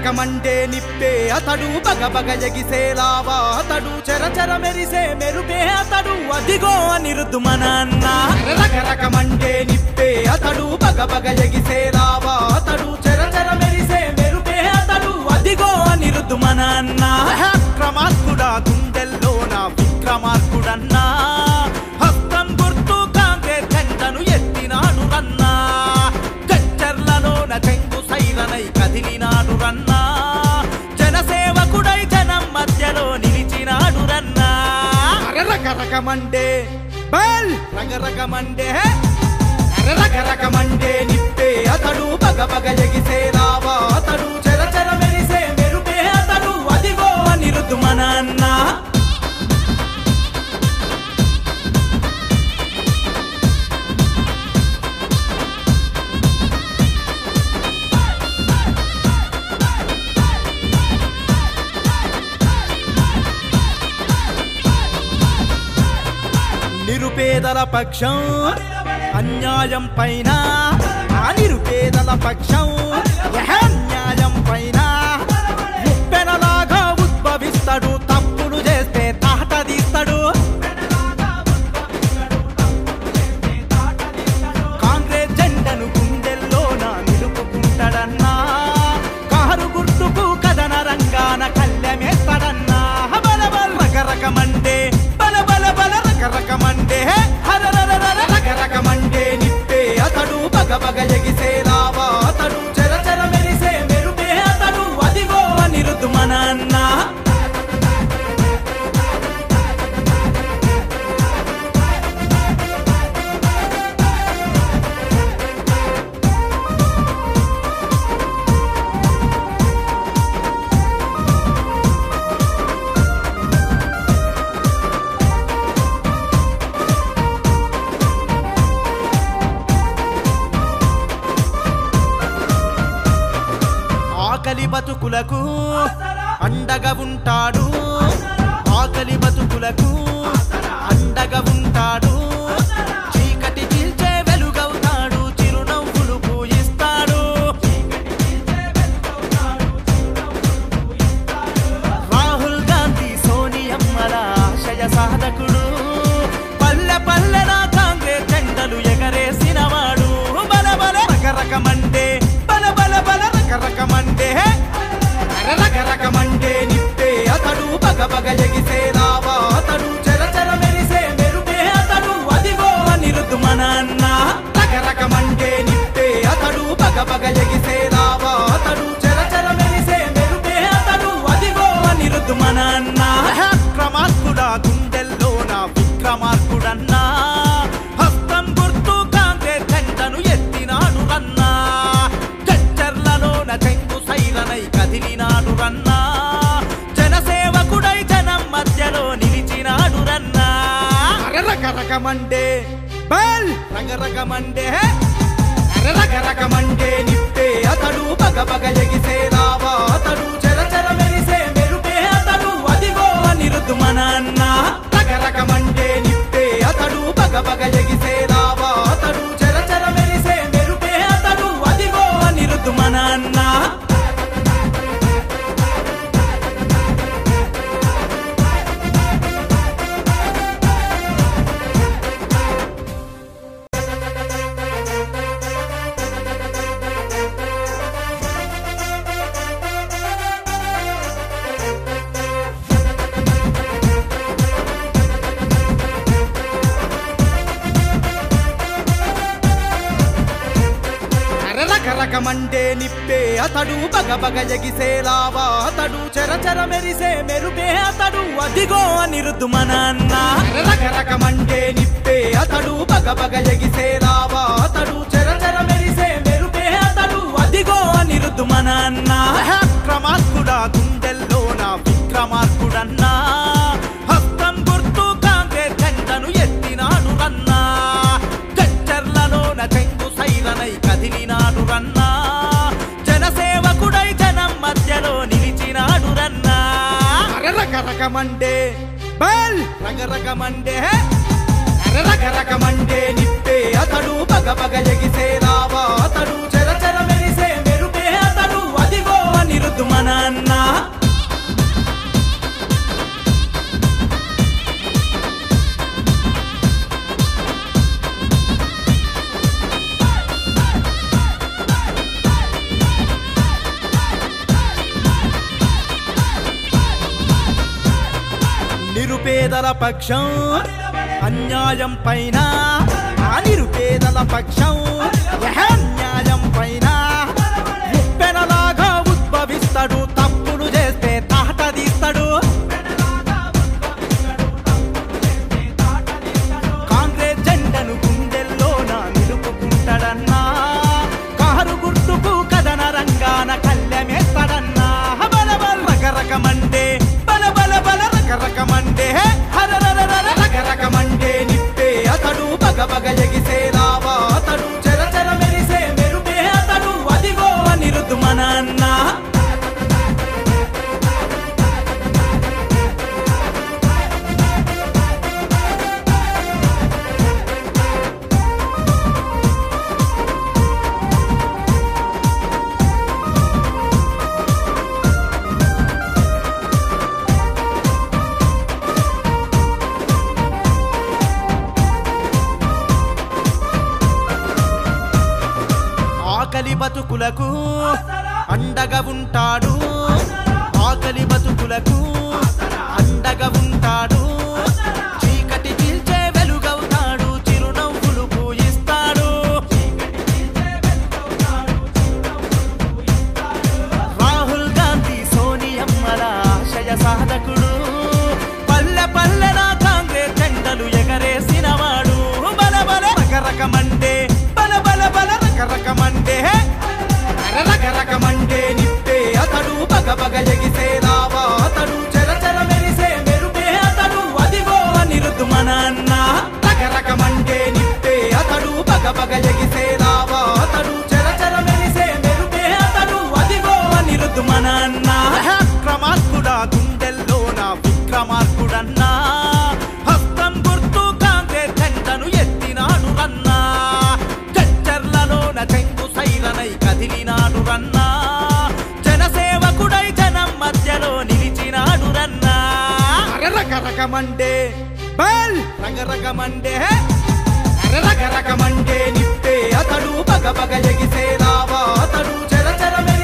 రకరకమంటే నిప్పే అతడు బగ బగ ఎగిసే లావా అతడు చెరచెర మెరిసే మెరుపే అతడు అదిగో అనిరుద్ధు మన అన్న రకరకమంటే నిప్పే అతడు బగ బగ ఎగిసే లావా అతడు చెరచెర మెరిసే మెరుపే అతడు అదిగో అనిరుద్ధు మన అన్న అక్రమార్కుడా గుండెల్లోన విక్రమార్కుడన్నా హస్తం గుర్తు కాంగ్రెస్ జెండను ఎత్తినాడు రన్నా చచ్చర్లలోన చెంగు సైలనై కదిలినాడు రన్నా జనసేవకుడై జనం మధ్యలో నిలిచినాడు రన్నా రకరకమండే బల్ రగరగమండే రకరకమండే నిప్పే అతడు బగ బగ ఎగిసే లావా అతడు చెర చెర మెరిసే మెరుపే అతడు అదిగో అనిరుద్ధు మన అన్నా నిరుపేదల పక్షం అన్యాయం పైన ఆ నిరుపేదల పక్షం యహ అన్యాయం పైన ఉప్పెనలాగా ఉద్భవిస్తాడు తప్పులు చేస్తే తాట తీస్తాడు కాంగ్రెస్ జెండను గుండెల్లోన నిలుపుకుంటాడన్నా కారు గుర్తుకు కథన రంగాన కళ్ళమేస్తాడన్నా బల బల రకరకమండే బల బల బల రకరకమండే హరరరరర రకరకమండే నిప్పే అతడు బగ బగ ఎగిసే లావా అతడు చెర చెర మెరిసే మెరుపే అతడు అదిగో అనిరుద్ధు మన అన్నా ఆకలి బతుకులకు అండగా ఉంటాడు ఆకలి బతుకులకు అండగా ఉంటాడు చీకటి చీల్చే వెలుగవుతాడు చిరునవ్వులు పూయిస్తాడు రాహుల్ గాంధీ సోనియమ్మల ఆశయ సాధకుడు పల్లె పల్లెన కాంగ్రెస్ జెండలు ఎగరేసినవాడు బల బల రకరకమండే బల బల బల రకరకమండే రకరకమండే నిప్పే అతడు బగ బగ ఎగిసే లావా అతడు చెర చెర మెరిసే మెరుపే అతడు అదిగో అనిరుద్ధు మన అన్న రకరకమండే నిప్పే అతడు బగ బగ ఎగిసే లావా అతడు చెర చెర మెరిసే మెరుపే అతడు అదిగో అనిరుద్ధు మన అన్న అక్రమార్కుడా గుండెల్లోన విక్రమార్కుడన్నా హస్తం గుర్తు కాంగ్రెస్ జెండను ఎత్తినాడు రన్నా చచ్చర్లలోన చెంగు సైలనై కదిలినాడు రన్నా జనసేవకుడై జనం మధ్యలో నిలిచినాడు రన్నా రకరకమండే బల్ రగరగమండే రకరకమండే నిప్పే అతడు బగ బగ ఎగిసే లావా అతడు చెర చెర మెరిసే మెరుపే అతడు అదిగో అనిరుద్ధు మన అన్న రకరకమండే నిప్పే అతడు బగ బగ ఎగిసే లావా అతడు చెర చెర మెరిసే మెరుపే అతడు అదిగో అనిరుద్ధు మన అన్న రకరకమండే నిప్పే అతడు బగ బగ ఎగిసే లావా అతడు చెర చెర మెరిసే మెరుపే అతడు అదిగో అనిరుద్ధు మన అన్న రకరకమండే నిప్పే అతడు బగ బగ ఎగిసే లావా అతడు చెర చెర మెరిసే మెరుపే అతడు అదిగో అనిరుద్ధు మన అన్న అక్రమార్కుడా గుండెల్లోన విక్రమార్కుడన్నా హస్తం గుర్తు కాంగ్రెస్ జెండను ఎత్తినాడు రన్నా చచ్చర్లలోన చెంగు సైలనై కదిలినాడు రన్నా జనసేవకుడై జనం మధ్యలో నిలిచినాడు రన్నా రకరకమండే బల్ రగరగమండే రకరకమండే నిప్పే అతడు బగ బగ ఎగిసే లావా అతడు చెర చెర మెరిసే మెరుపే అతడు అదిగో అనిరుద్ధు మన నాన్న నిరుపేదల పక్షం అన్యాయం పైన ఆ నిరుపేదల పక్షం యహ అన్యాయం పైన ఉప్పెనలాగా ఉద్భవిస్తాడు తప్పులు చేస్తే తాట తీస్తాడు కాంగ్రెస్ జెండను గుండెల్లోన నిలుపుకుంటాడన్నా కారు గుర్తుకు కథన రంగాన కళ్ళమేస్తాడన్నా బల బల రకరకమండే బల బల బల రకరకమండే హరరరరర రకరకమండే నిప్పే అతడు బగ బగ ఎగిసే లావా అతడు చెర చెర మెరిసే మెరుపే అతడు అదిగో అనిరుద్ధు మన అన్న ఆకలి బతుకులకు అండగా ఉంటాడు ఆకలి బతుకులకు అండగా ఉంటాడు చీకటి చీల్చే వెలుగవుతాడు చిరునవ్వులు పూయిస్తాడు రాహుల్ గాంధీ సోనియమ్మల ఆశయ సాధకుడు పల్లె పల్లెన కాంగ్రెస్ జెండలు ఎగరేసినవాడు బల బల రకరకమండే బల బల బల రకరకమండే రకరకమండే నిప్పే అతడు బగ బగ ఎగిసే లావా అతడు చెర చెర మెరిసే మెరుపే అతడు అదిగో అనిరుద్ధు మన అన్న రకరకమండే నిప్పే అతడు బగ బగ ఎగిసే లావా అతడు చెర చెర మెరిసే మెరుపే అతడు అదిగో అనిరుద్ధు మన అన్న క్రమార్కుడా గుండెల్లోన విక్రమార్కుడన్నా హస్తం గుర్తు కాంగ్రెస్ జెండను ఎత్తినాడు రన్నా చచ్చర్లలోన చెంగు సైరనై కదిలినాడు రన్నా జనసేవకుడై జనం మధ్యలో నిలిచినాడు రన్నా రకరకమండే బల్ రకరకమండే రకరకమండే నిప్పే అతడు బగ బగ ఎగిసే లావా అతడు చెర చెర మెరిసే